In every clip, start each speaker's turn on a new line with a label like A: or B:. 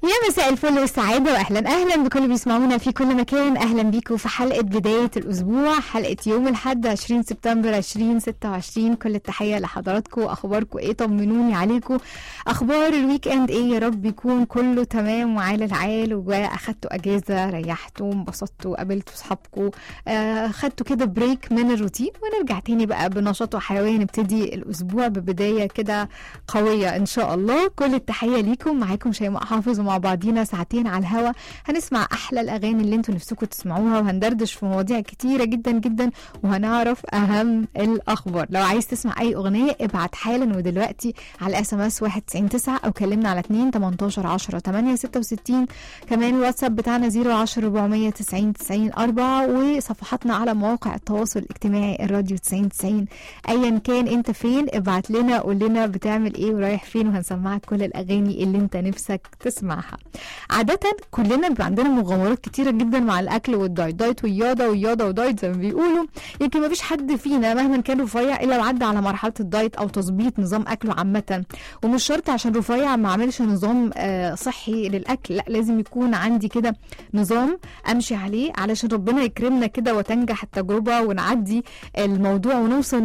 A: يا مساء الفل والسعادة وأهلا أهلا بكل اللي بيسمعونا في كل مكان أهلا بيكم في حلقة بداية الأسبوع حلقة يوم الأحد 20 سبتمبر 2026 كل التحية لحضراتكم أخباركم إيه طمنوني عليكم أخبار الويك إند إيه يا رب يكون كله تمام وعال العال وأخدتوا أجازة ريحتوا انبسطتوا قابلتوا أصحابكم آه، خدتوا كده بريك من الروتين ونرجع تاني بقى بنشاط وحيوية نبتدي الأسبوع ببداية كده قوية إن شاء الله كل التحية ليكم معاكم شيماء حافظ ومع بعضينا ساعتين على الهوا هنسمع أحلى الأغاني اللي انتوا نفسكم تسمعوها وهندردش في مواضيع كتيرة جدا جدا وهنعرف أهم الأخبار لو عايز تسمع أي أغنية ابعت حالا ودلوقتي على اس ام اس 199 أو كلمنا على 2 18 10 8 66 كمان الواتساب بتاعنا 010 490 90 4 وصفحاتنا على مواقع التواصل الاجتماعي الراديو 90 90 ايا كان انت فين ابعت لنا قول لنا بتعمل ايه ورايح فين وهنسمعك كل الاغاني اللي انت نفسك تسمعها عادة كلنا بيبقى عندنا مغامرات كتيرة جدا مع الاكل والدايت دايت وياضة وياضة ودايت زي ما بيقولوا يمكن ما فيش حد فينا مهما كان رفيع الا وعدى على مرحلة الدايت او تظبيط نظام اكله عامة ومش شرط عشان رفيع ما اعملش نظام آه، صحي للاكل لا لازم يكون عندي كده نظام امشي عليه علشان ربنا يكرمنا كده وتنجح التجربة ونعدي الموضوع ونوصل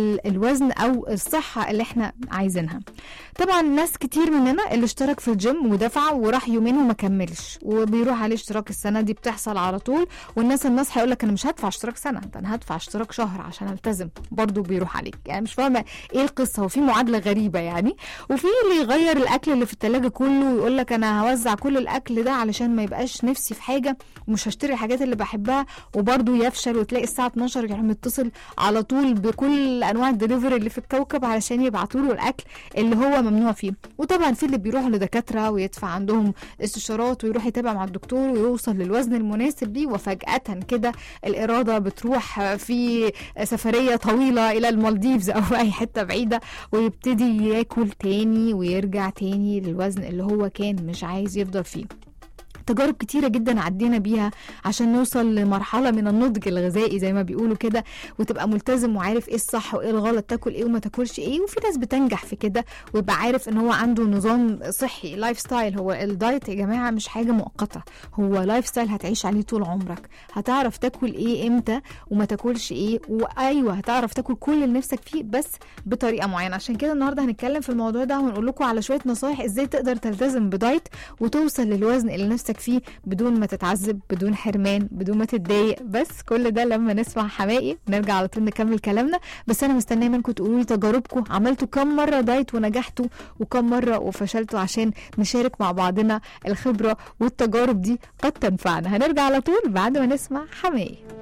A: للوزن او الصحة اللي احنا عايزينها طبعا ناس كتير مننا اللي اشترك في الجيم ودفع وراح يومين وما كملش وبيروح عليه اشتراك السنه دي بتحصل على طول والناس الناس هيقول لك انا مش هدفع اشتراك سنه ده انا هدفع اشتراك شهر عشان التزم برضه بيروح عليك يعني مش فاهمه ايه القصه وفي معادله غريبه يعني وفي اللي يغير الاكل اللي في التلاجة كله ويقول لك انا هوزع كل الاكل ده علشان ما يبقاش نفسي في حاجه ومش هشتري الحاجات اللي بحبها وبرضه يفشل وتلاقي الساعه 12 يروح متصل على طول بكل انواع الدليفري اللي في الكوكب علشان يبعتوا له الاكل اللي هو ممنوع فيه وطبعا في اللي بيروحوا لدكاتره ويدفع عندهم استشارات ويروح يتابع مع الدكتور ويوصل للوزن المناسب ليه وفجاه كده الاراده بتروح في سفريه طويله الى المالديفز او اي حته بعيده ويبتدي ياكل تاني ويرجع تاني للوزن اللي هو كان مش عايز يفضل فيه تجارب كتيرة جدا عدينا بيها عشان نوصل لمرحلة من النضج الغذائي زي ما بيقولوا كده وتبقى ملتزم وعارف ايه الصح وايه الغلط تاكل ايه وما تاكلش ايه وفي ناس بتنجح في كده ويبقى عارف ان هو عنده نظام صحي لايف ستايل هو الدايت يا جماعة مش حاجة مؤقتة هو لايف ستايل هتعيش عليه طول عمرك هتعرف تاكل ايه امتى وما تاكلش ايه وايوه هتعرف تاكل كل اللي نفسك فيه بس بطريقة معينة عشان كده النهارده هنتكلم في الموضوع ده وهنقول لكم على شوية نصايح ازاي تقدر تلتزم بدايت وتوصل للوزن اللي نفسك فيه بدون ما تتعذب بدون حرمان بدون ما تتضايق بس كل ده لما نسمع حمائي نرجع على طول نكمل كلامنا بس انا مستنيه منكم تقولوا لي تجاربكم عملتوا كم مره دايت ونجحتوا وكم مره وفشلتوا عشان نشارك مع بعضنا الخبره والتجارب دي قد تنفعنا هنرجع على طول بعد ما نسمع حمائي